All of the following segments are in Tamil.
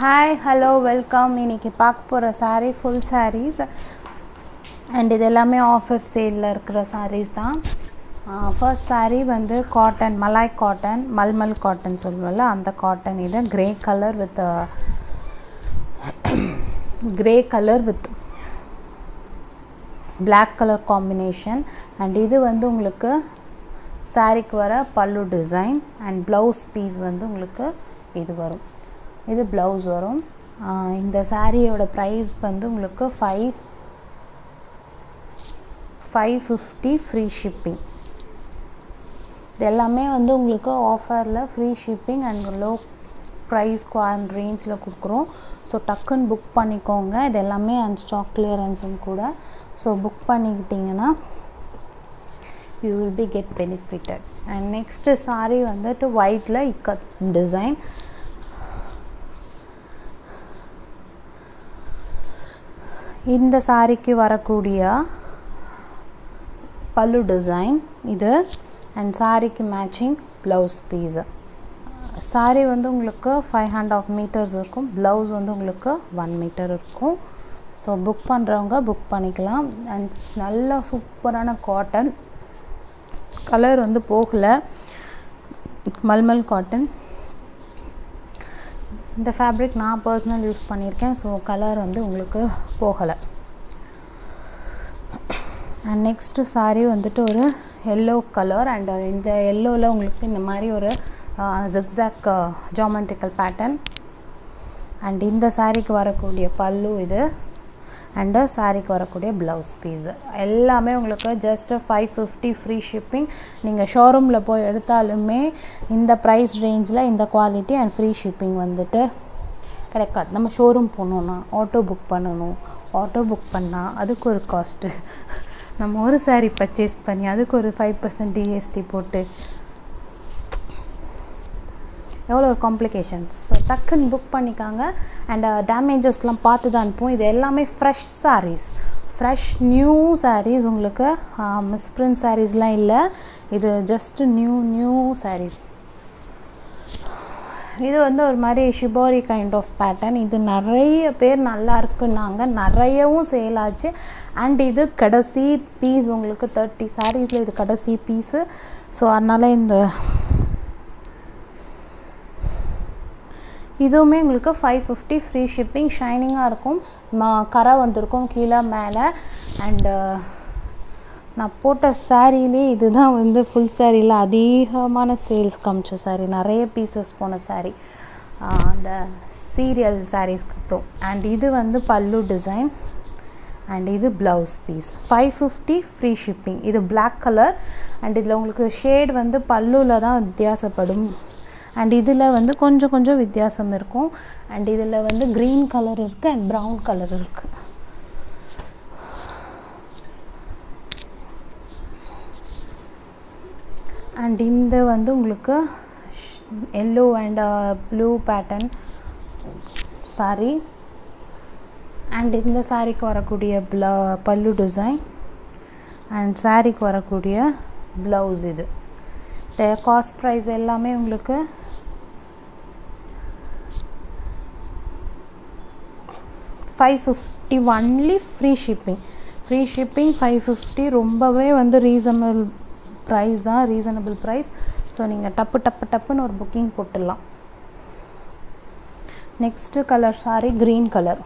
ஹாய் ஹலோ வெல்கம் இன்னைக்கு பார்க்க போகிற saree ஃபுல் sarees அண்ட் இது எல்லாமே ஆஃபர் சேலில் இருக்கிற sarees தான் ஃபர்ஸ்ட் saree வந்து காட்டன் மலாய் காட்டன் மல்மல் காட்டன் சொல்லுவோம்ல அந்த காட்டன் இது grey colour with grey colour with black colour combination and இது வந்து உங்களுக்கு சாரீக்கு வர பல்லு டிசைன் அண்ட் ப்ளவுஸ் பீஸ் வந்து உங்களுக்கு இது வரும் இது ப்ளவுஸ் வரும் ஆஹ் இந்த சாரியோட ப்ரைஸ் வந்து உங்களுக்கு five five fifty free shipping இது எல்லாமே வந்து உங்களுக்கு ஆஃபரில் free shipping and low price குவான் ரேஞ்சில் கொடுக்குறோம் ஸோ டக்குன்னு புக் பண்ணிக்கோங்க இது எல்லாமே அண்ட் ஸ்டாக் கிளியரன்ஸும் கூட ஸோ புக் பண்ணிக்கிட்டிங்கன்னா you will be get benefitted and next saree வந்துட்டு ஒயிட்டில் இக்கத் டிசைன் இந்த சாரிக்கு வரக்கூடிய பல்லு டிசைன் இது அண்ட் சாரிக்கு மேட்சிங் ப்ளவுஸ் பீஸு சாரீ வந்து உங்களுக்கு ஃபைவ் ஹண்ட் ஆஃப் மீட்டர்ஸ் இருக்கும் ப்ளவுஸ் வந்து உங்களுக்கு ஒன் மீட்டர் இருக்கும் ஸோ புக் பண்ணுறவங்க புக் பண்ணிக்கலாம் அண்ட் நல்ல சூப்பரான காட்டன் கலர் வந்து போகலை மல்மல் காட்டன் இந்த ஃபேப்ரிக் நான் பர்சனல் யூஸ் பண்ணியிருக்கேன் ஸோ கலர் வந்து உங்களுக்கு போகலை அண்ட் நெக்ஸ்ட்டு சாரீ வந்துட்டு ஒரு எல்லோ கலர் அண்ட் இந்த எல்லோவில் உங்களுக்கு இந்த மாதிரி ஒரு ஜிக்ஸாக் ஜாமெண்ட்ரிக்கல் பேட்டர்ன் அண்ட் இந்த சாரீக்கு வரக்கூடிய பல்லு இது அண்டு சாரீக்கு வரக்கூடிய ப்ளவுஸ் பீஸு எல்லாமே உங்களுக்கு just five fifty free shipping நீங்கள் ஷோரூமில் போய் எடுத்தாலுமே இந்த ப்ரைஸ் ரேஞ்சில் இந்த குவாலிட்டி அண்ட் ஃப்ரீ ஷிப்பிங் வந்துட்டு கிடைக்காது நம்ம ஷோரூம் போகணுன்னா ஆட்டோ புக் பண்ணணும் ஆட்டோ புக் பண்ணால் அதுக்கு ஒரு காஸ்ட்டு நம்ம ஒரு சாரீ பர்ச்சேஸ் பண்ணி அதுக்கு ஒரு ஃபைவ் பர்சன்ட் டிஎஸ்டி போட்டு எவ்வளோ ஒரு காம்ப்ளிகேஷன்ஸ் ஸோ டக்குன்னு புக் பண்ணிக்காங்க அண்ட் டேமேஜஸ்லாம் பார்த்து தான் அனுப்புவோம் இது எல்லாமே fresh sarees fresh new sarees உங்களுக்கு மிஸ்பிரிண்ட் சாரீஸ்லாம் இல்லை இது ஜஸ்ட்டு நியூ நியூ சாரீஸ் இது வந்து ஒரு மாதிரி ஷிபோரி கைண்ட் ஆஃப் பேட்டர்ன் இது நிறைய பேர் நல்லா இருக்குன்னாங்க நிறையவும் சேல் ஆச்சு அண்ட் இது கடைசி பீஸ் உங்களுக்கு தேர்ட்டி சாரீஸில் இது கடைசி பீஸு ஸோ அதனால் இந்த இதுவுமே உங்களுக்கு ஃபைவ் ஃபிஃப்டி ஃப்ரீ ஷிப்பிங் ஷைனிங்காக இருக்கும் ம கரை வந்திருக்கும் கீழே மேலே அண்டு நான் போட்ட சாரிலே இதுதான் வந்து ஃபுல் சாரியில் அதிகமான சேல்ஸ் காமிச்ச சாரி நிறைய பீசஸ் போன சாரி அந்த சீரியல் சாரீஸ்க்கு அப்புறம் அண்ட் இது வந்து பல்லு டிசைன் அண்ட் இது blouse piece five fifty free shipping இது பிளாக் கலர் அண்ட் இதில் உங்களுக்கு ஷேட் வந்து பல்லுவில் தான் வித்தியாசப்படும் அண்ட் இதில் வந்து கொஞ்சம் கொஞ்சம் வித்தியாசம் இருக்கும் அண்ட் இதில் வந்து க்ரீன் கலர் இருக்குது அண்ட் ப்ரௌன் கலர் இருக்குது அண்ட் இந்த வந்து உங்களுக்கு yellow and blue pattern saree and இந்த சாரீக்கு வரக்கூடிய ப்ள பல்லு டிசைன் அண்ட் சாரீக்கு வரக்கூடிய ப்ளவுஸ் இது காஸ்ட் ப்ரைஸ் எல்லாமே உங்களுக்கு five fifty only free shipping free shipping five fifty ரொம்பவே வந்து ரீசனபிள் ப்ரைஸ் தான் ரீசனபிள் ப்ரைஸ் ஸோ நீங்கள் டப்பு டப்பு டப்புன்னு ஒரு புக்கிங் போட்டுடலாம் next colour saree green colour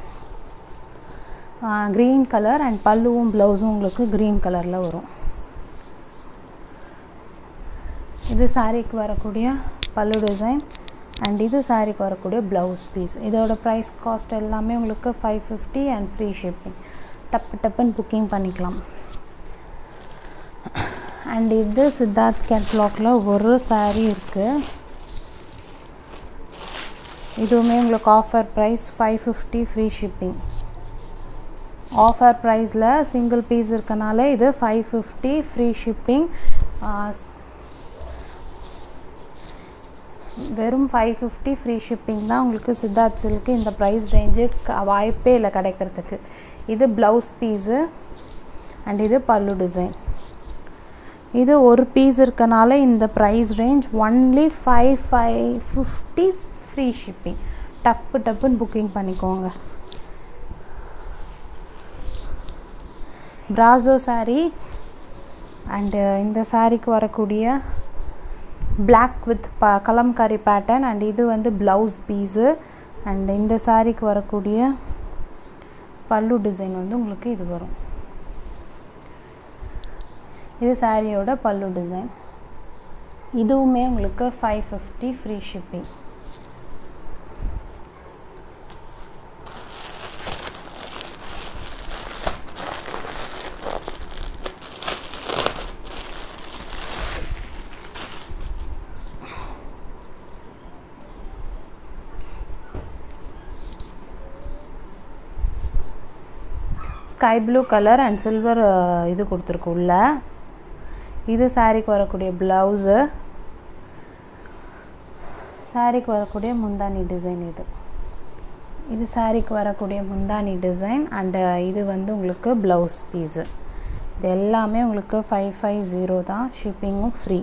green colour and பல்லுவும் ப்ளவுஸும் உங்களுக்கு க்ரீன் கலரில் வரும் இது சாரீக்கு வரக்கூடிய பல்லு டிசைன் அண்ட் இது சாரீக்கு வரக்கூடிய ப்ளவுஸ் பீஸ் இதோட ப்ரைஸ் காஸ்ட் எல்லாமே உங்களுக்கு five fifty and free shipping டப்பு டப்புன்னு புக்கிங் பண்ணிக்கலாம் அண்ட் இது சித்தார்த் கேட்லாகில் ஒரு சாரீ இருக்குது இதுவுமே உங்களுக்கு offer price five fifty free shipping offer ப்ரைஸில் சிங்கிள் பீஸ் இருக்கனால இது ஃபைவ் ஃபிஃப்டி ஃப்ரீ ஷிப்பிங் வெறும் ஃபைவ் ஃபிஃப்டி ஃப்ரீ ஷிப்பிங் தான் உங்களுக்கு சித்தார்த் சில்க்கு இந்த ப்ரைஸ் ரேஞ்சு வாய்ப்பே இல்லை கிடைக்கிறதுக்கு இது ப்ளவுஸ் பீஸு அண்ட் இது பல்லு டிசைன் இது ஒரு பீஸ் இருக்கனால இந்த price range only five five fifty free shipping டப்பு டப்புன்னு புக்கிங் பண்ணிக்கோங்க பிராசோ saree அண்டு இந்த சாரீக்கு வரக்கூடிய பிளாக் வித் ப கலம்காரி பேட்டர்ன் அண்ட் இது வந்து ப்ளவுஸ் பீஸு அண்ட் இந்த சாரீக்கு வரக்கூடிய பல்லு டிசைன் வந்து உங்களுக்கு இது வரும் இது சாரியோட பல்லு டிசைன் இதுவுமே உங்களுக்கு five fifty free shipping sky blue colour and silver இது கொடுத்துருக்கு உள்ள இது சாரீக்கு வரக்கூடிய ப்ளவுஸு சாரீக்கு வரக்கூடிய முந்தானி டிசைன் இது இது சாரீக்கு வரக்கூடிய முந்தானி டிசைன் அண்டு இது வந்து உங்களுக்கு ப்ளவுஸ் பீஸு இது எல்லாமே உங்களுக்கு ஃபைவ் ஃபைவ் ஜீரோ தான் ஷிப்பிங்கும் ஃப்ரீ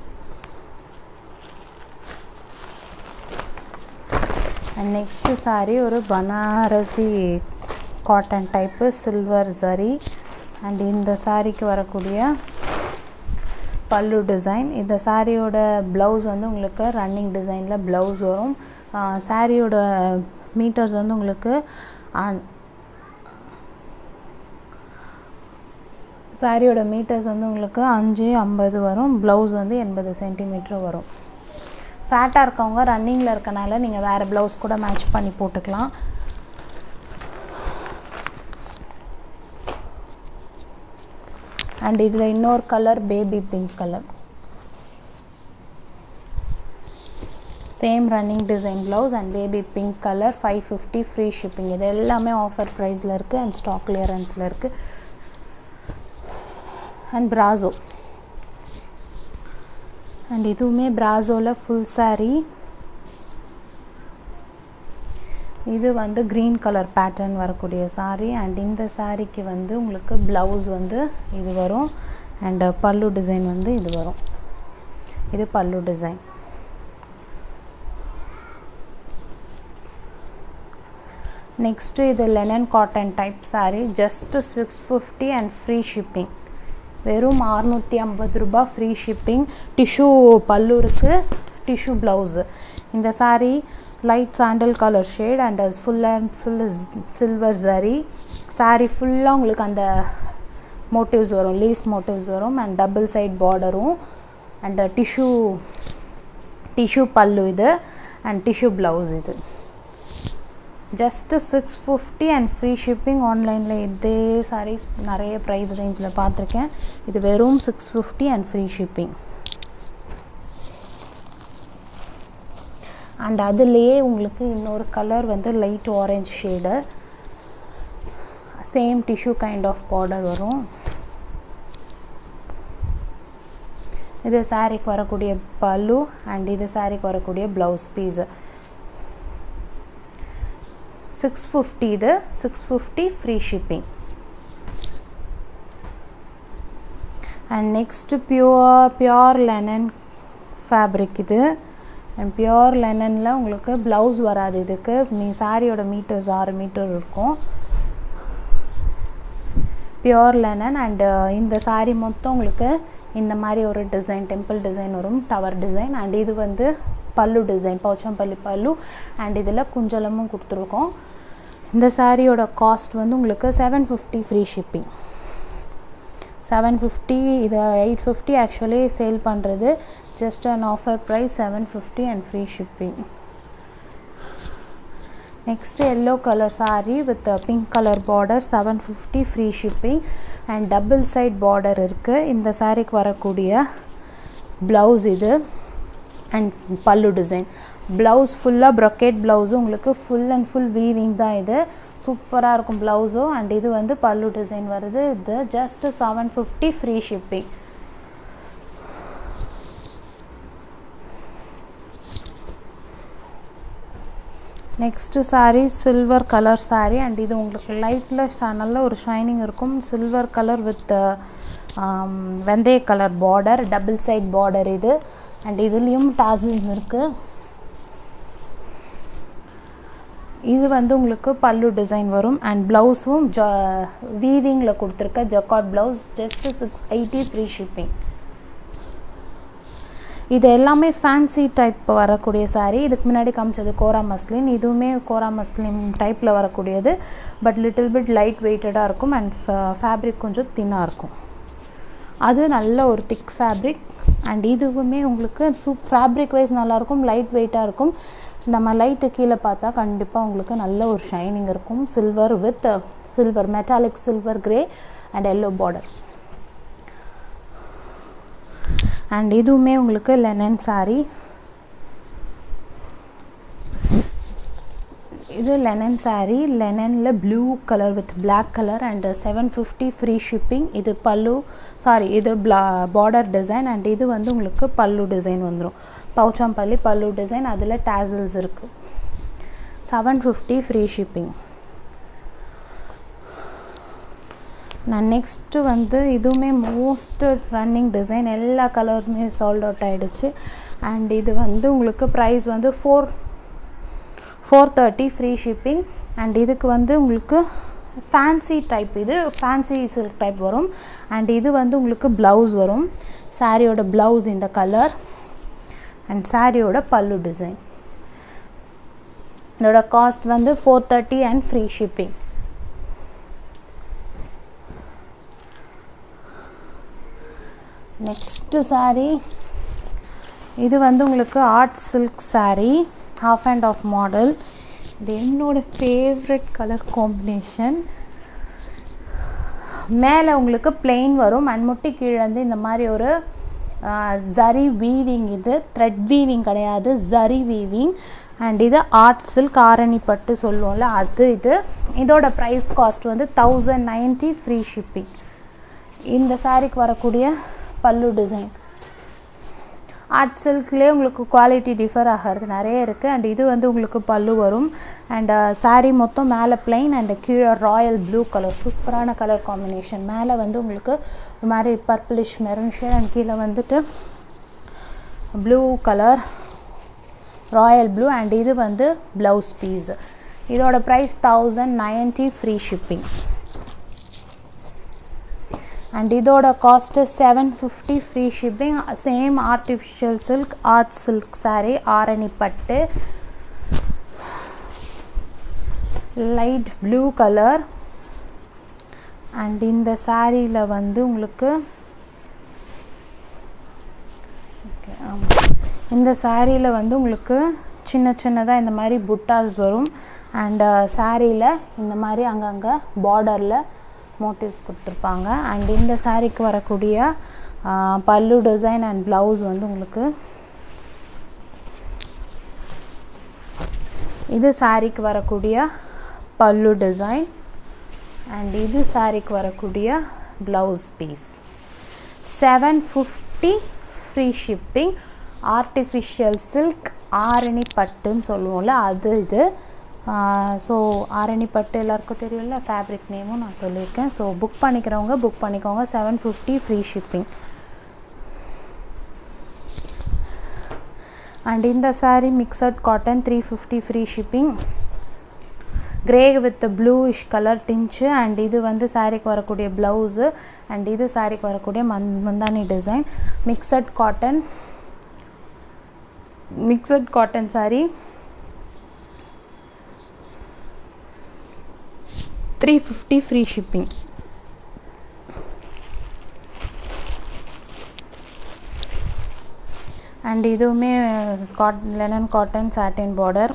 அண்ட் நெக்ஸ்ட்டு சாரீ ஒரு Banarasi cotton type silver zari and இந்த சாரீக்கு வரக்கூடிய பல்லு டிசைன் இந்த சாரியோட ப்ளவுஸ் வந்து உங்களுக்கு ரன்னிங் டிசைனில் ப்ளவுஸ் வரும் சாரியோட மீட்டர்ஸ் வந்து உங்களுக்கு சாரியோட மீட்டர்ஸ் வந்து உங்களுக்கு அஞ்சு ஐம்பது வரும் ப்ளவுஸ் வந்து எண்பது சென்டிமீட்டர் வரும் ஃபேட்டாக இருக்கவங்க ரன்னிங்கில் இருக்கனால நீங்கள் வேறு ப்ளவுஸ் கூட மேட்ச் பண்ணி போட்டுக்கலாம் அண்ட் இதில் இன்னொரு colour baby pink colour same running design blouse and baby pink colour five fifty free shipping இது எல்லாமே ஆஃபர் ப்ரைஸில் இருக்குது அண்ட் ஸ்டாக் கிளியரன்ஸில் இருக்குது அண்ட் ப்ராசோ அண்ட் இதுவுமே ப்ராசோவில் ஃபுல் சாரீ இது வந்து க்ரீன் கலர் பேட்டர்ன் வரக்கூடிய சாரீ அண்ட் இந்த சாரீக்கு வந்து உங்களுக்கு ப்ளவுஸ் வந்து இது வரும் அண்ட் பல்லு டிசைன் வந்து இது வரும் இது பல்லு டிசைன் நெக்ஸ்ட்டு இது linen cotton type saree just six fifty and free shipping வெறும் அறுநூற்றி ஐம்பது ரூபா ஃப்ரீ ஷிப்பிங் டிஷ்யூ பல்லு இருக்குது டிஷ்யூ ப்ளவுஸு இந்த saree light sandal colour shade and full and full silver zari saree ஃபுல்லாக உங்களுக்கு அந்த மோட்டிவ்ஸ் வரும் லீஃப் மோட்டிவ்ஸ் வரும் அண்ட் டபுள் சைட் பார்டரும் அண்ட் டிஷ்யூ டிஷ்யூ பல்லு இது அண்ட் டிஷ்யூ ப்ளவுஸ் இது just six fifty and free shipping ஆன்லைனில் இதே சாரீஸ் நிறைய ப்ரைஸ் ரேஞ்சில் பார்த்துருக்கேன் இது வெறும் six fifty and free shipping and அதுலேயே உங்களுக்கு இன்னொரு கலர் வந்து light orange shade same tissue kind of border வரும் இது சாரீக்கு வரக்கூடிய பல்லு அண்ட் இது சாரீக்கு வரக்கூடிய ப்ளவுஸ் பீஸு சிக்ஸ் ஃபிஃப்டி இது six fifty free shipping and next pure pure linen fabric இது அண்ட் பியோர் லெனனில் உங்களுக்கு ப்ளவுஸ் வராது இதுக்கு நீ சாரியோட மீட்டர்ஸ் ஆறு மீட்டர் இருக்கும் பியோர் லெனன் அண்டு இந்த சாரீ மொத்தம் உங்களுக்கு இந்த மாதிரி ஒரு டிசைன் டெம்பிள் டிசைன் வரும் டவர் டிசைன் அண்ட் இது வந்து பல்லு டிசைன் பௌச்சம்பள்ளி பல்லு அண்ட் இதில் குஞ்சலமும் கொடுத்துருக்கோம் இந்த சாரியோட காஸ்ட் வந்து உங்களுக்கு seven fifty free shipping seven fifty இது எயிட் ஃபிஃப்டி ஆக்சுவலி சேல் பண்ணுறது just an offer price seven fifty and free shipping next yellow colour saree with pink colour border seven fifty free shipping and double side border இருக்குது இந்த சாரீக்கு வரக்கூடிய ப்ளவுஸ் இது அண்ட் பல்லு டிசைன் ப்ளவுஸ் ஃபுல்லாக ப்ரொக்கேட் ப்ளவுஸும் உங்களுக்கு ஃபுல் அண்ட் ஃபுல் வீவிங் தான் இது சூப்பராக இருக்கும் ப்ளவுஸும் அண்ட் இது வந்து பல்லு டிசைன் வருது இது just seven fifty free shipping next saree silver colour saree and இது உங்களுக்கு லைட்டில் நல்ல ஒரு ஷைனிங் இருக்கும் சில்வர் கலர் வித் வெந்தய colour border double side border இது அண்ட் இதுலேயும் டாசில்ஸ் இருக்குது இது வந்து உங்களுக்கு பல்லு டிசைன் வரும் அண்ட் ப்ளவுஸும் ஜ வீவிங்கில் கொடுத்துருக்க jacquard blouse just six eighty free shipping இது எல்லாமே ஃபேன்சி டைப் வரக்கூடிய saree இதுக்கு முன்னாடி காமிச்சது கோரா மஸ்லின் இதுவுமே கோரா மஸ்லின் டைப்பில் வரக்கூடியது பட் லிட்டில் பிட் லைட் வெயிட்டடாக இருக்கும் அண்ட் ஃபேப்ரிக் கொஞ்சம் தின்னாக இருக்கும் அது நல்ல ஒரு திக் ஃபேப்ரிக் அண்ட் இதுவுமே உங்களுக்கு சூப் ஃபேப்ரிக் வைஸ் நல்லாயிருக்கும் லைட் வெயிட்டாக இருக்கும் நம்ம லைட்டு கீழே பார்த்தா கண்டிப்பாக உங்களுக்கு நல்ல ஒரு ஷைனிங் இருக்கும் silver with silver metallic silver grey and yellow border and இதுவுமே உங்களுக்கு லெனன் saree இது லெனன் saree லெனனில் blue colour with black colour and seven fifty free shipping இது பல்லு சாரி இது பிளா பார்டர் டிசைன் அண்ட் இது வந்து உங்களுக்கு பல்லு டிசைன் வந்துடும் பவுச்சாம்பள்ளி பல்லு டிசைன் அதில் டேசல்ஸ் இருக்குது செவன் ஃபிஃப்டி ஃப்ரீ ஷிப்பிங் நான் நெக்ஸ்ட்டு வந்து இதுவுமே மோஸ்ட் ரன்னிங் டிசைன் எல்லா கலர்ஸுமே சால்ட் அவுட் ஆகிடுச்சு அண்ட் இது வந்து உங்களுக்கு ப்ரைஸ் வந்து four four thirty free shipping and இதுக்கு வந்து உங்களுக்கு ஃபேன்சி டைப் இது ஃபேன்சி சில்க் டைப் வரும் அண்ட் இது வந்து உங்களுக்கு ப்ளவுஸ் வரும் சாரியோட ப்ளவுஸ் இந்த கலர் அண்ட் சாரியோட பல்லு டிசைன் இதோட காஸ்ட் வந்து four thirty and free shipping next saree இது வந்து உங்களுக்கு art silk saree half and half model இது என்னோட ஃபேவரட் கலர் காம்பினேஷன் மேலே உங்களுக்கு plain வரும் மண்முட்டி கீழே வந்து இந்த மாதிரி ஒரு ஜரி வீவிங் இது த்ரெட் வீவிங் கிடையாது ஜரி வீவிங் அண்ட் இது ஆர்ட் சில்க் ஆரணி பட்டு சொல்லுவோம்ல அது இது இதோட ப்ரைஸ் காஸ்ட் வந்து தௌசண்ட் நைன்ட்டி ஃப்ரீ ஷிப்பிங் இந்த சாரிக்கு வரக்கூடிய பல்லு டிசைன் ஆர்ட் சில்க்லேயே உங்களுக்கு குவாலிட்டி டிஃபர் ஆகிறது நிறைய இருக்குது அண்ட் இது வந்து உங்களுக்கு பல்லு வரும் அண்ட் saree மொத்தம் மேலே plain அண்ட் கீழே ராயல் ப்ளூ கலர் சூப்பரான கலர் காம்பினேஷன் மேலே வந்து உங்களுக்கு ஒரு மாதிரி பர்பிளிஷ் மெரூன் ஷேட் அண்ட் கீழே வந்துட்டு blue colour royal blue and இது வந்து ப்ளவுஸ் பீஸ் இதோட price thousand ninety free shipping and இதோட cost seven fifty free shipping same artificial silk art silk saree Arani பட்டு லைட் ப்ளூ கலர் அண்ட் இந்த சாரியில் வந்து உங்களுக்கு ஓகே ஆமாம் இந்த சாரியில் வந்து உங்களுக்கு சின்ன சின்னதாக இந்த மாதிரி புட்டாஸ் வரும் அண்ட் சாரியில் இந்த மாதிரி அங்கங்கே பார்டரில் மோட்டிவ்ஸ் கொடுத்துருப்பாங்க அண்ட் இந்த சாரீக்கு வரக்கூடிய ஆ, பல்லு டிசைன் அண்ட் ப்ளவுஸ் வந்து உங்களுக்கு இது சாரீக்கு வரக்கூடிய பல்லு டிசைன் அண்ட் இது சாரீக்கு வரக்கூடிய blouse piece seven fifty free shipping artificial silk Arani பட்டுன்னு சொல்லுவோம்ல அது இது ஸோ ஆரணி பட்டு எல்லாருக்கும் தெரியும்ல ஃபேப்ரிக் நேமும் நான் சொல்லியிருக்கேன் ஸோ புக் பண்ணிக்கிறவங்க புக் பண்ணிக்கோங்க seven fifty free shipping and இந்த saree mixed cotton three fifty free shipping grey with bluish colour tinge and இது வந்து சாரீக்கு வரக்கூடிய ப்ளவுஸு அண்ட் இது சாரீக்கு வரக்கூடிய மந் முந்தானி design mixed cotton mixed cotton saree three fifty free shipping and இதுவுமே ஸ்காட் linen cotton satin border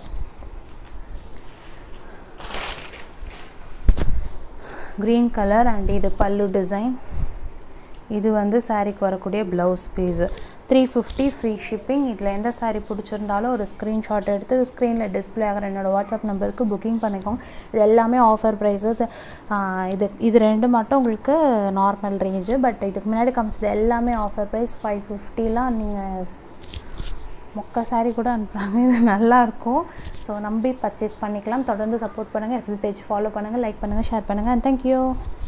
green colour and இது பல்லு டிசைன் இது வந்து சாரீக்கு வரக்கூடிய blouse piece three fifty free shipping இதில் எந்த சாரீ பிடிச்சிருந்தாலும் ஒரு ஸ்க்ரீன்ஷாட் எடுத்து ஸ்க்ரீனில் டிஸ்பிளே ஆகிற என்னோடய வாட்ஸ்அப் நம்பருக்கு புக்கிங் பண்ணிக்கோங்க இது எல்லாமே ஆஃபர் ப்ரைஸஸ் இது இது ரெண்டு மட்டும் உங்களுக்கு நார்மல் ரேஞ்சு பட் இதுக்கு முன்னாடி காமிச்சது எல்லாமே ஆஃபர் ப்ரைஸ் ஃபைவ் ஃபிஃப்டிலாம் நீங்கள் மொக்க சாரீ கூட அனுப்புகிறாங்க இது நல்லாயிருக்கும் ஸோ நம்பி பர்ச்சேஸ் பண்ணிக்கலாம் தொடர்ந்து சப்போர்ட் பண்ணுங்கள் எஃபி பேஜ் ஃபாலோ பண்ணுங்கள் லைக் பண்ணுங்கள் ஷேர் பண்ணுங்கள் அண்ட் தேங்க்யூ